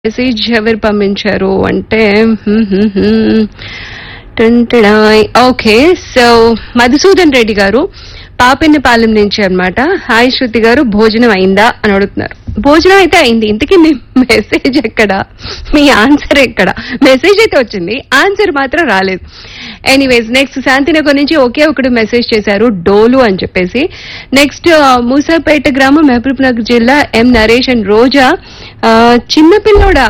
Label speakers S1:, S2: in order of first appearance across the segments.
S1: message ఎవరు పంపించారు అంటే ఓకే సో మధుసూదన్ రెడ్డి గారు పాపిన్నపాలెం నుంచి అన్నమాట హాయ్ శృతి గారు భోజనం అయిందా అని అడుగుతున్నారు భోజనం అయితే అయింది ఇంతకీ మీ మెసేజ్ ఎక్కడ మీ ఆన్సర్ ఎక్కడ మెసేజ్ అయితే వచ్చింది ఆన్సర్ మాత్రం రాలేదు ఎనీవేస్ నెక్స్ట్ శాంతినగర్ నుంచి ఒకే ఒకడు మెసేజ్ చేశారు డోలు అని చెప్పేసి నెక్స్ట్ మూసాపేట గ్రామం మహబూబ్ నగర్ జిల్లా ఎం నరేష్ అండ్ రోజా ఆ, చిన్నపిల్లోడా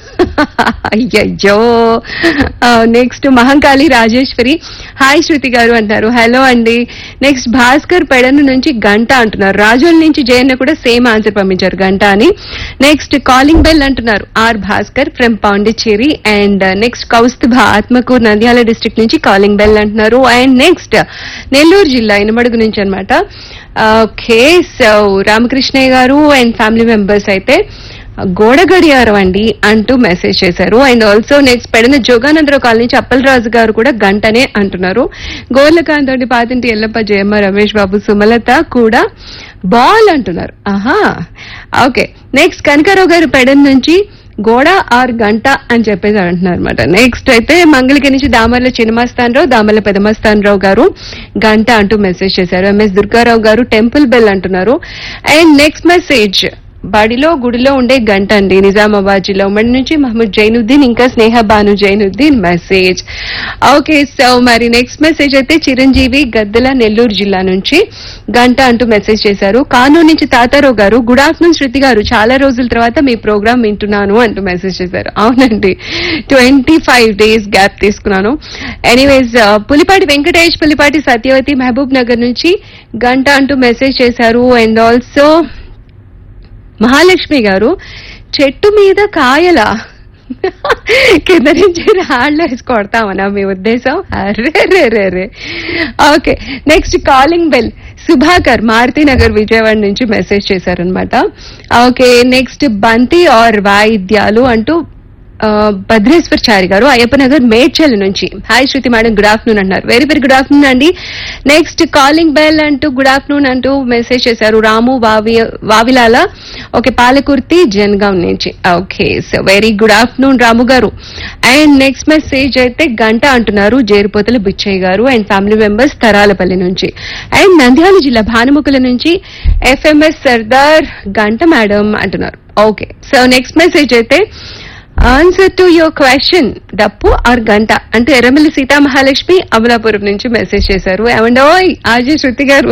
S1: అయ్యయ్యో నెక్స్ట్ మహంకాళి రాజేశ్వరి హాయ్ శృతి గారు అంటారు హలో అండి నెక్స్ట్ భాస్కర్ పెడను నుంచి గంట అంటున్నారు రాజోల్ నుంచి జయన్న కూడా సేమ్ ఆన్సర్ పంపించారు గంట అని నెక్స్ట్ కాలింగ్ బెల్ అంటున్నారు R Bhaskar from Pondicherry and next Kaustubha Atmakur Nandyal district నుంచి కాలింగ్ బెల్ అంటున్నారు అండ్ నెక్స్ట్ నెల్లూరు జిల్లా ఇనమడుగు నుంచి అనమాట ఓకే సో రామకృష్ణయ్య గారు అండ్ ఫ్యామిలీ మెంబర్స్ అయితే గోడ గడియారం అండి అంటూ మెసేజ్ చేశారు అండ్ ఆల్సో నెక్స్ట్ పెడిన జోగానందరావు కాలనీ నుంచి అప్పలరాజు గారు కూడా గంటనే అంటున్నారు గోర్లకాంత్ తోటి పాతింటి ఎల్లప్ప జయమ్మ రమేష్ బాబు సుమలత కూడా బాల్ అంటున్నారు ఆహా ఓకే నెక్స్ట్ కనకారావు గారు పెడన్ నుంచి గోడ ఆర్ గంట అని చెప్పేసి అంటున్నారు అనమాట నెక్స్ట్ అయితే మంగళగిరి నుంచి దామర్ల చిన్నమస్తానరావు దామర్ల పెదమస్తానరావు గారు గంట అంటూ మెసేజ్ చేశారు ఎంఎస్ దుర్గారావు గారు టెంపుల్ బెల్ అంటున్నారు అండ్ నెక్స్ట్ మెసేజ్ బడిలో గుడిలో ఉండే గంట అండి నిజామాబాద్ జిల్లా ఉమ్మడి నుంచి మహమ్మద్ జైనుద్దీన్ ఇంకా Sneha Banu Zainuddin message okay so మరి నెక్స్ట్ మెసేజ్ అయితే చిరంజీవి గద్దెల నెల్లూరు జిల్లా నుంచి గంట అంటూ మెసేజ్ చేశారు కానూరు నుంచి తాతారావు గారు గుడ్ ఆఫ్టర్నూన్ శృతి గారు చాలా రోజుల తర్వాత మీ ప్రోగ్రామ్ వింటున్నాను అంటూ మెసేజ్ చేశారు అవునండి ట్వంటీ ఫైవ్ డేస్ గ్యాప్ తీసుకున్నాను ఎనీవేస్ పులిపాటి వెంకటేష్ పులిపాటి సత్యవతి మహబూబ్ నగర్ నుంచి గంట అంటూ మెసేజ్ చేశారు అండ్ ఆల్సో మహాలక్ష్మి గారు చెట్టు మీద కాయలా కింద నుంచి రాళ్ళు వేసి కొడతామనా మీ ఉద్దేశం అరే రే రే రే okay next calling bell Subhakar Marutinagar Vijayawada నుంచి మెసేజ్ చేశారనమాట ఓకే నెక్స్ట్ బంతి ఆర్ వాయిద్యాలు అంటూ ఆ, భద్రేశ్వర్ చారి గారు అయ్యప్పనగర్ మేడ్చల్ నుంచి hi Shruti madam good afternoon అన్నారు వెరీ వెరీ గుడ్ ఆఫ్టర్నూన్ అండి నెక్స్ట్ కాలింగ్ బెల్ అంటూ గుడ్ ఆఫ్టర్నూన్ అంటూ మెసేజ్ చేశారు రాము వావి వావిలాల ఓకే పాలకుర్తి జన్గాం నుంచి okay so very good afternoon Ramu గారు అండ్ నెక్స్ట్ మెసేజ్ అయితే గంట అంటున్నారు జేరుపోతల బుచ్చయ్య గారు అండ్ ఫ్యామిలీ మెంబర్స్ తరాలపల్లి నుంచి అండ్ నంద్యాల జిల్లా భానుముఖుల నుంచి ఎఫ్ఎంఎస్ సర్దార్ గంట మేడం అంటున్నారు ఓకే సో నెక్స్ట్ మెసేజ్ అయితే ఆన్సర్ టు యువర్ క్వశ్చన్ డప్పు ఆర్ గంట అంటే ఎర్రమల్లి సీతామహాలక్ష్మి అమలాపురం నుంచి మెసేజ్ చేశారు ఏమండోయ్ ఆజీ శృతి గారు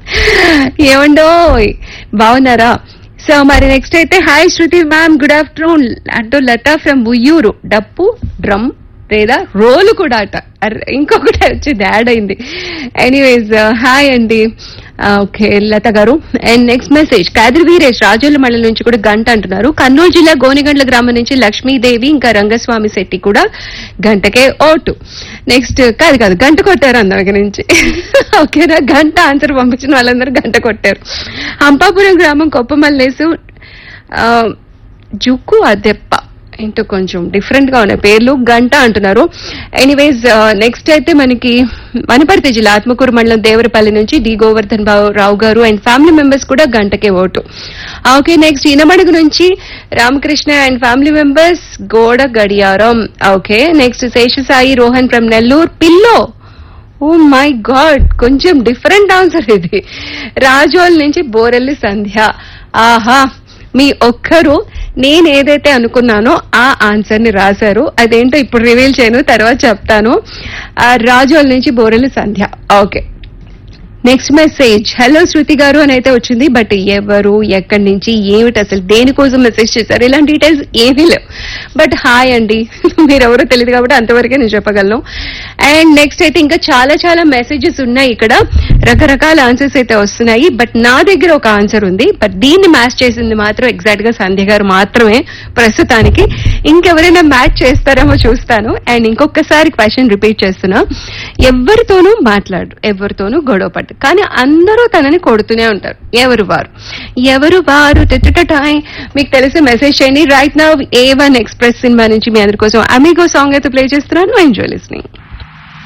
S1: ఏమండోయ్ బాగున్నారా సో మరి నెక్స్ట్ అయితే hi Shruti ma'am good afternoon అంటూ లతా ఫ్రమ్ ఉయ్యూరు డప్పు డ్రమ్ లేదా రోలు కూడా అట అర్రే, ఇంకొకటి వచ్చింది యాడ్ అయింది ఎనీవేస్ హాయ్ అండి ఓకే లత గారు and next message Kadiri Veeresh Razole మండలం నుంచి కూడా గంట అంటున్నారు కర్నూలు జిల్లా గోనిగండ్ల గ్రామం నుంచి లక్ష్మీదేవి ఇంకా రంగస్వామి శెట్టి కూడా గంటకే ఓటు నెక్స్ట్ కాదు కాదు గంట కొట్టారు అందరి నుంచి ఓకేనా గంట ఆన్సర్ పంపించిన వాళ్ళందరూ గంట కొట్టారు హంపాపురం గ్రామం కొప్పమల్లేసు ఆ, జుక్కు అదెప్ప ఏంటో కొంచెం డిఫరెంట్ గా ఉన్నాయి పేర్లు గంట అంటున్నారు ఎనీవేస్ నెక్స్ట్ అయితే మనకి వనపర్తి జిల్లా ఆత్మకూరు మండలం దేవరపల్లి నుంచి డి గోవర్ధన్ బాబు- రావు గారు అండ్ ఫ్యామిలీ మెంబర్స్ కూడా గంటకే ఓటు ఓకే నెక్స్ట్ ఇనమడుగు నుంచి రామకృష్ణ అండ్ ఫ్యామిలీ మెంబర్స్ గోడ గడియారం okay next Seshasai Rohan from Nellore pillow oh my god కొంచెం డిఫరెంట్ ఆన్సర్ ఇది రాజోల్ నుంచి బోరెల్లి సంధ్య ఆహా మీ ఒక్కరు నేను ఏదైతే అనుకున్నానో ఆ ఆన్సర్ ని రాశారు అదేంటో ఇప్పుడు రివీల్ చేయను తర్వాత చెప్తాను ఆ, రాజోల్ నుంచి Borelli Sandhya okay next message hello Shruti గారు అని అయితే వచ్చింది బట్ ఎవరు ఎక్కడి నుంచి ఏమిటి అసలు దేనికోసం మెసేజ్ చేశారు ఇలాంటి డీటెయిల్స్ ఏమీ లేవు బట్ హాయ్ అండి మీరెవరో తెలియదు కాబట్టి అంతవరకే నేను చెప్పగలను అండ్ నెక్స్ట్ అయితే ఇంకా చాలా చాలా మెసేజెస్ ఉన్నాయి ఇక్కడ రకరకాల ఆన్సర్స్ అయితే వస్తున్నాయి బట్ నా దగ్గర ఒక ఆన్సర్ ఉంది బట్ దీన్ని మ్యాచ్ చేసింది మాత్రం ఎగ్జాక్ట్ గా సంధ్య గారు మాత్రమే ప్రస్తుతానికి ఇంకెవరైనా మ్యాచ్ చేస్తారేమో చూస్తాను అండ్ ఇంకొకసారి క్వశ్చన్ రిపీట్ చేస్తున్నా ఎవరితోనూ మాట్లాడు ఎవరితోనూ గొడవ పడ్డు కానీ అందరూ తనని కొడుతూనే ఉంటారు ఎవరు వారు ఎవరు వారు టెటటాయ్ మీకు తెలిసే మెసేజ్ చేయండి రైట్ నా ఏ వన్ ఎక్స్ప్రెస్ సినిమా నుంచి మీ అందరి కోసం అమిగో సాంగ్ అయితే ప్లే చేస్తున్నాను ఎంజాయ్ లిస్నింగ్